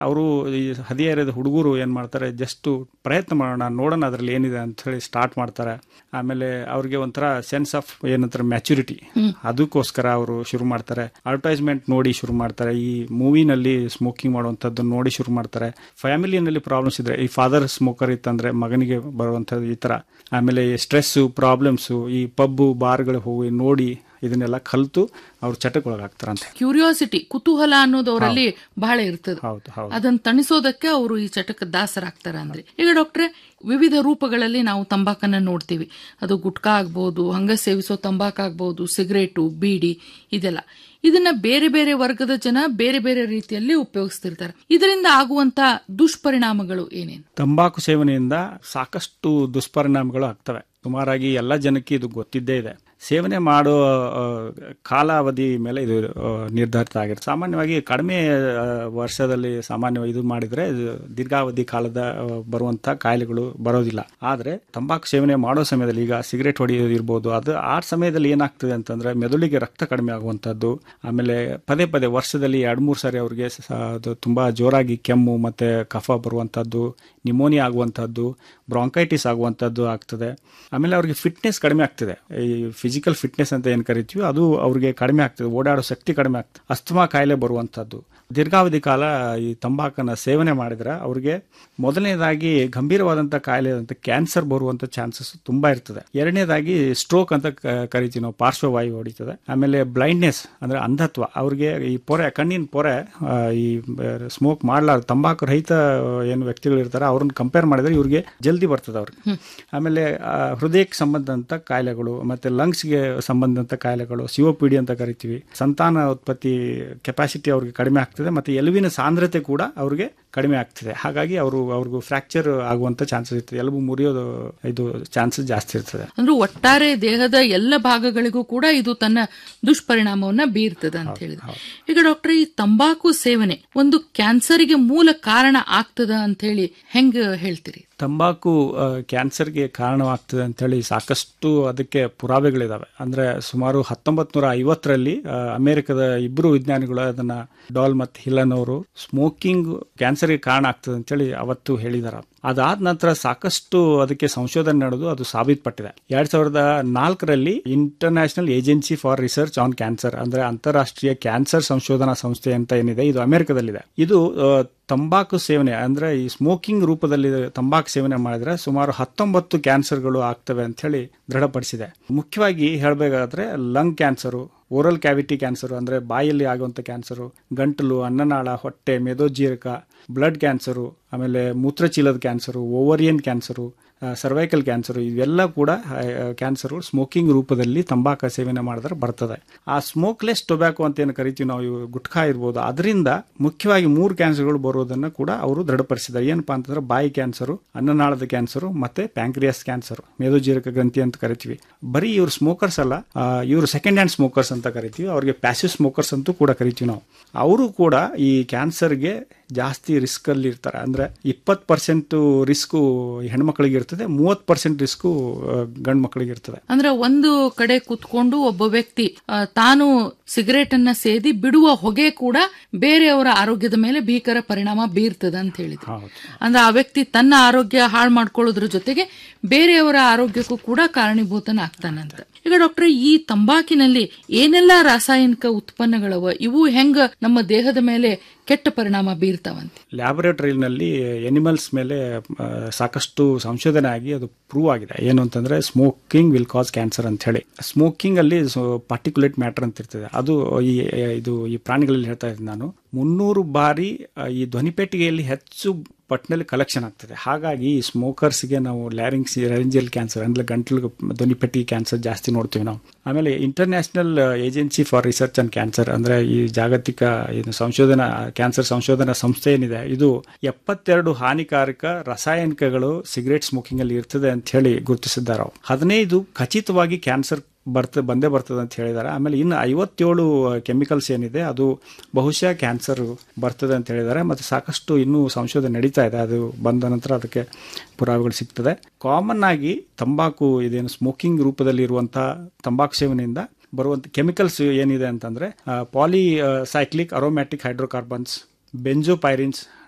ಅವರು ಈ ಹದಿಹರೆಯದ ಹುಡುಗರು ಏನು ಮಾಡ್ತಾರೆ ಜಸ್ಟ್ ಪ್ರಯತ್ನ ಮಾಡೋಣ ನೋಡೋಣ ಅದರಲ್ಲಿ ಏನಿದೆ ಅಂತ ಹೇಳಿ ಸ್ಟಾರ್ಟ್ ಮಾಡ್ತಾರೆ ಆಮೇಲೆ ಅವ್ರಿಗೆ ಒಂಥರ ಸೆನ್ಸ್ ಆಫ್ ಏನಂತಾರೆ ಮ್ಯಾಚುರಿಟಿ ಅದಕ್ಕೋಸ್ಕರ ಅವರು ಶುರು ಮಾಡ್ತಾರೆ ಅಡ್ವರ್ಟೈಸ್ಮೆಂಟ್ ನೋಡಿ ಶುರು ಮಾಡ್ತಾರೆ ಈ ಮೂವಿನಲ್ಲಿ ಸ್ಮೋಕಿಂಗ್ ಮಾಡುವಂಥದ್ದು ನೋಡಿ ಶುರು ಮಾಡ್ತಾರೆ ಫ್ಯಾಮಿಲಿನಲ್ಲಿ ಪ್ರಾಬ್ಲಮ್ಸ್ ಇದ್ರೆ ಈ ಫಾದರ್ ಸ್ಮೋಕರ್ ಇತ್ತಂದ್ರೆ ಮಗನಿಗೆ ಬರುವಂಥದ್ದು ಈ ಥರ ಆಮೇಲೆ ಸ್ಟ್ರೆಸ್ಸು ಪ್ರಾಬ್ಲಮ್ಸು ಈ ಪಬ್ಬು ಬಾರ್ಗಳು ಹೋಗಿ ನೋಡಿ ಇದನ್ನೆಲ್ಲ ಕಲಿತು ಅವ್ರು ಚಟಕ್ಕೊಳಗಾಗ್ತಾರಂತೆ ಕ್ಯೂರಿಯಾಸಿಟಿ ಕುತೂಹಲ ಅನ್ನೋದು ಅವರಲ್ಲಿ ಬಹಳ ಇರ್ತದೆ ಹೌದು ಹೌದು ಅದನ್ನ ತಣಿಸೋದಕ್ಕೆ ಅವರು ಈ ಚಟಕ್ಕೆ ದಾಸರಾಗ್ತಾರೆ ಅಂದ್ರೆ ಈಗ ಡಾಕ್ಟ್ರೆ ವಿವಿಧ ರೂಪಗಳಲ್ಲಿ ನಾವು ತಂಬಾಕನ್ನ ನೋಡ್ತೀವಿ ಅದು ಗುಟ್ಕಾ ಆಗ್ಬಹುದು ಹಂಗ ಸೇವಿಸೋ ತಂಬಾಕು ಆಗ್ಬಹುದು ಸಿಗರೇಟು ಬೀಡಿ ಇದೆಲ್ಲ ಇದನ್ನ ಬೇರೆ ಬೇರೆ ವರ್ಗದ ಜನ ಬೇರೆ ಬೇರೆ ರೀತಿಯಲ್ಲಿ ಉಪಯೋಗಿಸ್ತಿರ್ತಾರೆ ಇದರಿಂದ ಆಗುವಂತ ದುಷ್ಪರಿಣಾಮಗಳು ಏನೇನು ತಂಬಾಕು ಸೇವನೆಯಿಂದ ಸಾಕಷ್ಟು ದುಷ್ಪರಿಣಾಮಗಳು ಆಗ್ತವೆ ಸುಮಾರಾಗಿ ಎಲ್ಲ ಜನಕ್ಕೆ ಇದು ಗೊತ್ತಿದ್ದೇ ಇದೆ ಸೇವನೆ ಮಾಡೋ ಆ, ಕಾಲಾವಧಿ ಮೇಲೆ ಇದು ಆ, ನಿರ್ಧಾರಿತ ಆಗಿರುತ್ತೆ ಸಾಮಾನ್ಯವಾಗಿ ಕಡಿಮೆ ಆ, ವರ್ಷದಲ್ಲಿ ಸಾಮಾನ್ಯವಾಗಿ ಇದು ಮಾಡಿದ್ರೆ ಇದು ದೀರ್ಘಾವಧಿ ಕಾಲದ ಆ, ಬರುವಂತ ಕಾಯಿಲೆಗಳು ಬರೋದಿಲ್ಲ ಆದ್ರೆ ತಂಬಾಕು ಸೇವನೆ ಮಾಡೋ ಸಮಯದಲ್ಲಿ ಈಗ ಸಿಗರೇಟ್ ಹೊಡೆಯೋದು ಇರ್ಬೋದು ಅದು ಆ ಸಮಯದಲ್ಲಿ ಏನಾಗ್ತದೆ ಅಂತಂದ್ರೆ ಮೆದುಳಿಗೆ ರಕ್ತ ಕಡಿಮೆ ಆಗುವಂತದ್ದು ಆಮೇಲೆ ಪದೇ ಪದೇ ವರ್ಷದಲ್ಲಿ ಎರಡ್ ಮೂರು ಸಾರಿ ಅವ್ರಿಗೆ ಸ- ಅದು ತುಂಬಾ ಜೋರಾಗಿ ಕೆಮ್ಮು ಮತ್ತೆ ಕಫ ಬರುವಂತದ್ದು ನಿಮೋನಿಯಾ ಆಗುವಂತದ್ದು ಬ್ರಾಂಕೈಟಿಸ್ ಆಗುವಂತದ್ದು ಆಗ್ತದೆ ಆಮೇಲೆ ಅವ್ರಿಗೆ ಫಿಟ್ನೆಸ್ ಕಡಿಮೆ ಆಗ್ತದೆ ಈ ಫಿಸಿಕಲ್ ಫಿಟ್ನೆಸ್ ಅಂತ ಏನು ಕರಿತೀವಿ ಅದು ಅವ್ರಿಗೆ ಕಡಿಮೆ ಆಗ್ತದೆ ಓಡಾಡೋ ಶಕ್ತಿ ಕಡಿಮೆ ಆಗ್ತದೆ ಅಸ್ತಮಾ ಕಾಯಿಲೆ ಬರುವಂತದ್ದು ದೀರ್ಘಾವಧಿ ಕಾಲ ಈ ತಂಬಾಕನ್ನ ಸೇವನೆ ಮಾಡಿದ್ರೆ ಅವ್ರಿಗೆ ಮೊದಲನೇದಾಗಿ ಗಂಭೀರವಾದಂಥ ಕಾಯಿಲೆ ಅಂತ ಕ್ಯಾನ್ಸರ್ ಬರುವಂತ ಚಾನ್ಸಸ್ ತುಂಬಾ ಇರ್ತದೆ ಎರಡನೇದಾಗಿ ಸ್ಟ್ರೋಕ್ ಅಂತ ಕ- ಕರಿತೀವಿ ನಾವು ಪಾರ್ಶ್ವವಾಯು ಹೊಡಿತದೆ ಆಮೇಲೆ ಬ್ಲೈಂಡ್ನೆಸ್ ಅಂದ್ರೆ ಅಂಧತ್ವ ಅವ್ರಿಗೆ ಈ ಪೊರೆ ಕಣ್ಣಿನ ಪೊರೆ ಆ, ಈ ಸ್ಮೋಕ್ ಮಾಡ್ಲಾರ್ದು ತಂಬಾಕು ರಹಿತ ಏನು ವ್ಯಕ್ತಿಗಳು ಇರ್ತಾರೆ ಅವ್ರನ್ನ ಕಂಪೇರ್ ಮಾಡಿದ್ರೆ ಇವ್ರಿಗೆ ಜಲ್ದಿ ಬರ್ತದೆ ಅವ್ರಿಗೆ ಆಮೇಲೆ ಆ, ಹೃದಯಕ್ಕೆ ಸಂಬಂಧಂತ ಕಾಯಿಲೆಗಳು ಮತ್ತೆ ಲಂಗ್ಸ್ಗೆ ಸಂಬಂಧಂತ ಕಾಯಿಲೆಗಳು ಸಿಒಪಿಡಿ ಅಂತ ಕರಿತೀವಿ ಸಂತಾನ ಉತ್ಪತ್ತಿ ಕೆಪಾಸಿಟಿ ಅವ್ರಿಗೆ ಕಡಿಮೆ ಆಗ್ತದೆ ಮತ್ತೆ ಎಲುವಿನ ಸಾಂದ್ರತೆ ಕೂಡ ಅವ್ರಿಗೆ ಕಡಿಮೆ ಆಗ್ತದೆ ಹಾಗಾಗಿ ಅವರು ಅವ್ರಿಗೂ ಫ್ರಾಕ್ಚರ್ ಆಗುವಂತ ಚಾನ್ಸಸ್ ಇರ್ತದೆ ಎಲುಬು ಮುರಿಯೋದು ಇದು ಚಾನ್ಸಸ್ ಜಾಸ್ತಿ ಇರ್ತದೆ ಅಂದ್ರೆ ಒಟ್ಟಾರೆ ದೇಹದ ಎಲ್ಲ ಭಾಗಗಳಿಗೂ ಕೂಡ ಇದು ತನ್ನ ದುಷ್ಪರಿಣಾಮವನ್ನ ಬೀರ್ತದೆ ಅಂತ ಹೇಳಿದ್ರೆ ಈಗ ಡಾಕ್ಟರ್ ಈ ತಂಬಾಕು ಸೇವನೆ ಒಂದು ಕ್ಯಾನ್ಸರ್ಗೆ ಮೂಲ ಕಾರಣ ಆಗ್ತದ ಅಂತ ಹೇಳಿ ಹೆಂಗ್ ಹೇಳ್ತೀರಿ ತಂಬಾಕು ಆ, ಕ್ಯಾನ್ಸರ್ಗೆ ಕಾರಣವಾಗ್ತದೆ ಅಂತೇಳಿ ಸಾಕಷ್ಟು ಅದಕ್ಕೆ ಪುರಾವೆಗಳಿದಾವೆ ಅಂದ್ರೆ ಸುಮಾರು ಹತ್ತೊಂಬತ್ ನೂರ ಐವತ್ತರಲ್ಲಿ ಆ, ಅಮೆರಿಕದ ಇಬ್ಬರು ವಿಜ್ಞಾನಿಗಳು ಅದನ್ನ ಡಾಲ್ ಮತ್ತು ಹಿಲನ್ ಅವರು ಸ್ಮೋಕಿಂಗ್ ಕ್ಯಾನ್ಸರ್ಗೆ ಕಾರಣ ಆಗ್ತದೆ ಅಂತೇಳಿ ಅವತ್ತು ಹೇಳಿದಾರ ಅದಾದ ನಂತರ ಸಾಕಷ್ಟು ಅದಕ್ಕೆ ಸಂಶೋಧನೆ ನಡೆದು ಅದು ಸಾಬೀತುಪಟ್ಟಿದೆ ಎರಡ್ ಸಾವಿರದ ನಾಲ್ಕರಲ್ಲಿ international agency for research on cancer ಅಂದ್ರೆ ಅಂತಾರಾಷ್ಟ್ರೀಯ ಕ್ಯಾನ್ಸರ್ ಸಂಶೋಧನಾ ಸಂಸ್ಥೆ ಅಂತ ಏನಿದೆ ಇದು ಅಮೆರಿಕದಲ್ಲಿದೆ ಇದು ಆ, ತಂಬಾಕು ಸೇವನೆ ಅಂದ್ರೆ ಈ ಸ್ಮೋಕಿಂಗ್ ರೂಪದಲ್ಲಿ ತಂಬಾಕು ಸೇವನೆ ಮಾಡಿದ್ರೆ ಸುಮಾರು ಹತ್ತೊಂಬತ್ತು ಕ್ಯಾನ್ಸರ್ಗಳು ಆಗ್ತವೆ ಅಂತ ಹೇಳಿ ದೃಢಪಡಿಸಿದೆ ಮುಖ್ಯವಾಗಿ ಹೇಳಬೇಕಾದ್ರೆ lung cancer oral cavity cancer ಅಂದ್ರೆ ಬಾಯಲ್ಲಿ ಆಗುವಂತ ಕ್ಯಾನ್ಸರು ಗಂಟಲು ಅನ್ನನಾಳ ಹೊಟ್ಟೆ ಮೆದೋಜೀರಕ ಬ್ಲಡ್ ಕ್ಯಾನ್ಸರು ಆಮೇಲೆ ಮೂತ್ರಚೀಲದ cancer ovarian cancer cervical cancer ಇವೆಲ್ಲ ಕೂಡ ಕ್ಯಾನ್ಸರು ಸ್ಮೋಕಿಂಗ್ ರೂಪದಲ್ಲಿ ತಂಬಾಕು ಸೇವನೆ ಮಾಡಿದ್ರೆ ಬರ್ತದೆ ಆ ಸ್ಮೋಕ್ಲೆಸ್ ಟೊಬ್ಯಾಕೋ ಅಂತ ಏನು ಕರಿತೀವಿ ನಾವು ಇವು ಗುಟ್ಕಾ ಇರ್ಬೋದು ಅದರಿಂದ ಮುಖ್ಯವಾಗಿ ಮೂರು ಕ್ಯಾನ್ಸರ್ಗಳು ಬರೋದನ್ನ ಕೂಡ ಅವರು ದೃಢಪಡಿಸಿದ್ದಾರೆ ಏನಪ್ಪಾ ಅಂತಂದ್ರೆ ಬಾಯಿ ಕ್ಯಾನ್ಸರು ಅನ್ನನಾಳದ ಕ್ಯಾನ್ಸರು ಮತ್ತೆ ಪ್ಯಾಂಕ್ರಿಯಾಸ್ ಕ್ಯಾನ್ಸರ್ ಮೇದೋಜೀರಕ ಗ್ರಂಥಿ ಅಂತ ಕರಿತೀವಿ ಬರೀ ಇವ್ರು ಸ್ಮೋಕರ್ಸ್ ಅಲ್ಲ ಆ, ಇವರು ಸೆಕೆಂಡ್ ಹ್ಯಾಂಡ್ ಸ್ಮೋಕರ್ಸ್ ಅಂತ ಕರಿತೀವಿ ಅವ್ರಿಗೆ ಪ್ಯಾಸಿವ್ ಸ್ಮೋಕರ್ಸ್ ಅಂತೂ ಕೂಡ ಕರಿತೀವಿ ನಾವು ಅವರು ಕೂಡ ಈ ಕ್ಯಾನ್ಸರ್ಗೆ ಜಾಸ್ತಿ ರಿಸ್ಕ್ ಅಲ್ಲಿ ಇರ್ತಾರೆ ಅಂದ್ರೆ ಇಪ್ಪತ್ತು ಪರ್ಸೆಂಟ್ ರಿಸ್ಕು ಹೆಣ್ಮಕ್ಳಿಗೆ ಇರ್ತದೆ ಮೂವತ್ತು ಪರ್ಸೆಂಟ್ ರಿಸ್ಕು ಗಂಡು ಮಕ್ಕಳಿಗೆ ಇರ್ತದೆ ಅಂದ್ರೆ ಒಂದು ಕಡೆ ಕುತ್ಕೊಂಡು ಒಬ್ಬ ವ್ಯಕ್ತಿ ಆ, ತಾನು ಸಿಗರೇಟ್ ಅನ್ನ ಸೇದಿ ಬಿಡುವ ಹೊಗೆ ಕೂಡ ಬೇರೆಯವರ ಆರೋಗ್ಯದ ಮೇಲೆ ಭೀಕರ ಪರಿಣಾಮ ಬೀರ್ತದೆ ಅಂತ ಹೇಳಿದ್ರು ಹೌದು ಅಂದ್ರೆ ಆ ವ್ಯಕ್ತಿ ತನ್ನ ಆರೋಗ್ಯ ಹಾಳು ಮಾಡ್ಕೊಳ್ಳೋದ್ರ ಜೊತೆಗೆ ಬೇರೆಯವರ ಆರೋಗ್ಯಕ್ಕೂ ಕೂಡ ಕಾರಣೀಭೂತನಾಗ್ತಾನಂತ ಈಗ ಡಾಕ್ಟರ್ ಈ ತಂಬಾಕಿನಲ್ಲಿ ಏನೆಲ್ಲಾ ರಾಸಾಯನಿಕ ಉತ್ಪನ್ನಗಳವ ಇವು ಹೆಂಗ ನಮ್ಮ ದೇಹದ ಮೇಲೆ ಕೆಟ್ಟ ಪರಿಣಾಮ ಬೀರ್ತಾವಂತೆ ಲ್ಯಾಬೊರೇಟರಿನಲ್ಲಿ ಎನಿಮಲ್ಸ್ ಮೇಲೆ ಆ, ಸಾಕಷ್ಟು ಸಂಶೋಧನೆ ಆಗಿ ಅದು ಪ್ರೂವ್ ಆಗಿದೆ ಏನು ಅಂತಂದ್ರೆ ಸ್ಮೋಕಿಂಗ್ ವಿಲ್ ಕಾಸ್ ಕ್ಯಾನ್ಸರ್ ಅಂತ ಹೇಳಿ ಸ್ಮೋಕಿಂಗ್ ಅಲ್ಲಿ ಪಾರ್ಟಿಕ್ಯುಲೇಟ್ ಮ್ಯಾಟರ್ ಅಂತ ಇರ್ತದೆ ಅದು ಈ ಇದು ಈ ಪ್ರಾಣಿಗಳಲ್ಲಿ ಹೇಳ್ತಾ ಇದ್ದೀನಿ ನಾನು ಮುನ್ನೂರು ಬಾರಿ ಆ, ಈ ಧ್ವನಿಪೆಟ್ಟಿಗೆಯಲ್ಲಿ ಹೆಚ್ಚು ಪಟ್ನಲ್ಲಿ ಕಲೆಕ್ಷನ್ ಆಗ್ತದೆ ಹಾಗಾಗಿ ಈ ಸ್ಮೋಕರ್ಸ್ಗೆ ನಾವು ಲ್ಯಾರಿಂಗ್ಸ್ ರೆಂಜಿಯಲ್ ಕ್ಯಾನ್ಸರ್ ಅಂದ್ರೆ ಗಂಟಲು ಧ್ವನಿಪೆಟ್ಟಿಗೆ ಕ್ಯಾನ್ಸರ್ ಜಾಸ್ತಿ ನೋಡ್ತೀವಿ ನಾವು ಆಮೇಲೆ international agency for research on cancer ಅಂದ್ರೆ ಈ ಜಾಗತಿಕ ಏನು ಸಂಶೋಧನಾ ಕ್ಯಾನ್ಸರ್ ಸಂಶೋಧನಾ ಸಂಸ್ಥೆ ಏನಿದೆ ಇದು ಎಪ್ಪತ್ತೆರಡು ಹಾನಿಕಾರಕ ರಾಸಾಯನಿಕಗಳು ಸಿಗರೇಟ್ ಸ್ಮೋಕಿಂಗ್ ಅಲ್ಲಿ ಇರ್ತದೆ ಅಂತ ಹೇಳಿ ಗುರುತಿಸಿದ್ದಾರೆ ಅವ್ರು. ಹದಿನೈದು ಖಚಿತವಾಗಿ ಕ್ಯಾನ್ಸರ್ ಬರ್ತ ಬಂದೇ ಬರ್ತದೆ ಅಂತ ಹೇಳಿದ್ದಾರೆ ಆಮೇಲೆ ಇನ್ನು ಐವತ್ತೇಳು ಕೆಮಿಕಲ್ಸ್ ಏನಿದೆ ಅದು ಬಹುಶಃ ಕ್ಯಾನ್ಸರ್ ಬರ್ತದೆ ಅಂತ ಹೇಳಿದ್ದಾರೆ ಮತ್ತು ಸಾಕಷ್ಟು ಇನ್ನೂ ಸಂಶೋಧನೆ ನಡೀತಾ ಇದೆ ಅದು ಬಂದ ನಂತರ ಅದಕ್ಕೆ ಪುರಾವೆಗಳು ಸಿಗ್ತದೆ ಕಾಮನ್ ಆಗಿ ತಂಬಾಕು ಇದೇನು ಸ್ಮೋಕಿಂಗ್ ರೂಪದಲ್ಲಿ ಇರುವಂತಹ ತಂಬಾಕು ಸೇವನೆಯಿಂದ ಬರುವಂತ ಕೆಮಿಕಲ್ಸ್ ಏನಿದೆ ಅಂತಂದ್ರೆ ಪಾಲಿ ಸೈಕ್ಲಿಕ್ ಅರೋಮ್ಯಾಟಿಕ್ ಹೈಡ್ರೋಕಾರ್ಬನ್ಸ್ ಬೆಂಜೋಪೈರಿನ್ಸ್